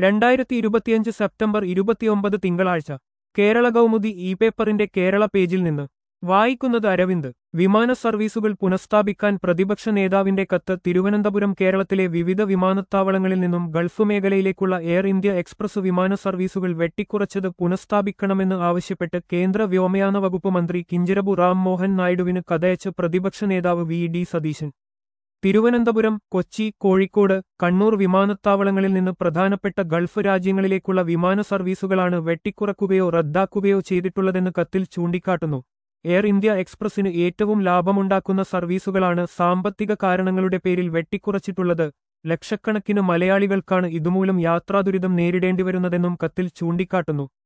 രണ്ടായിരത്തി ഇരുപത്തിയഞ്ച് സെപ്റ്റംബർ ഇരുപത്തിയൊമ്പത് തിങ്കളാഴ്ച കേരള കൗമുദി ഇ പേപ്പറിന്റെ കേരള പേജിൽ നിന്ന് വായിക്കുന്നത് അരവിന്ദ് വിമാന സർവീസുകൾ പുനഃസ്ഥാപിക്കാൻ പ്രതിപക്ഷ നേതാവിന്റെ കത്ത് തിരുവനന്തപുരം കേരളത്തിലെ വിവിധ വിമാനത്താവളങ്ങളിൽ നിന്നും ഗൾഫ് മേഖലയിലേക്കുള്ള എയർ ഇന്ത്യ എക്സ്പ്രസ് വിമാന സർവീസുകൾ വെട്ടിക്കുറച്ചത് പുനഃസ്ഥാപിക്കണമെന്ന് ആവശ്യപ്പെട്ട് കേന്ദ്ര വ്യോമയാന വകുപ്പ് മന്ത്രി കിഞ്ചിരബു റാം മോഹൻ നായിഡുവിന് കഥയച്ച് പ്രതിപക്ഷ നേതാവ് വി ഡി സതീശൻ തിരുവനന്തപുരം കൊച്ചി കോഴിക്കോട് കണ്ണൂർ വിമാനത്താവളങ്ങളിൽ നിന്ന് പ്രധാനപ്പെട്ട ഗൾഫ് രാജ്യങ്ങളിലേക്കുള്ള വിമാന സർവീസുകളാണ് വെട്ടിക്കുറക്കുകയോ റദ്ദാക്കുകയോ ചെയ്തിട്ടുള്ളതെന്ന് കത്തിൽ ചൂണ്ടിക്കാട്ടുന്നു എയർ ഇന്ത്യ എക്സ്പ്രസിന് ഏറ്റവും ലാഭമുണ്ടാക്കുന്ന സർവീസുകളാണ് സാമ്പത്തിക കാരണങ്ങളുടെ പേരിൽ വെട്ടിക്കുറച്ചിട്ടുള്ളത് ലക്ഷക്കണക്കിന് മലയാളികൾക്കാണ് ഇതുമൂലം യാത്രാദുരിതം നേരിടേണ്ടിവരുന്നതെന്നും കത്തിൽ ചൂണ്ടിക്കാട്ടുന്നു